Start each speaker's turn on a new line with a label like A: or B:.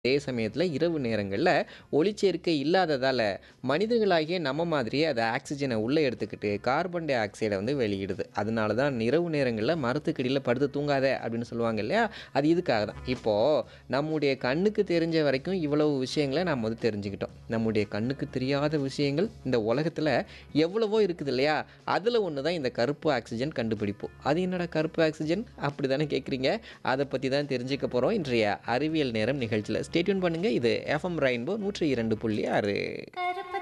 A: அதே சமயத்தில் இரவு நேரங்களில் ஒளிச்சேர்க்கை இல்லாததால் மனிதர்களாகிய நம்ம மாதிரியே அது ஆக்சிஜனை உள்ளே எடுத்துக்கிட்டு கார்பன் டை ஆக்சைடை வந்து வெளியிடுது அதனால தான் இரவு நேரங்களில் மரத்துக்கடியில் படுத்து தூங்காத அப்படின்னு சொல்லுவாங்க இல்லையா அது இதுக்காக தான் இப்போது நம்முடைய கண்ணுக்கு தெரிஞ்ச வரைக்கும் இவ்வளவு விஷயங்களை நாம் வந்து தெரிஞ்சுக்கிட்டோம் நம்முடைய கண்ணுக்கு தெரியாத விஷயங்கள் இந்த உலகத்தில் எவ்வளவோ இருக்குது இல்லையா அதில் ஒன்று தான் இந்த கருப்பு ஆக்சிஜன் கண்டுபிடிப்பு அது என்னடா கருப்பு ஆக்சிஜன் அப்படி தானே கேட்குறீங்க அதை பற்றி தான் தெரிஞ்சுக்க போகிறோம் இன்றைய அறிவியல் நேரம் நிகழ்ச்சியில் ஸ்டேட்யூன் பண்ணுங்கள் இது எஃப்எம் ரெயின்போ நூற்றி இரண்டு புள்ளி ஆறு
B: கருப்பு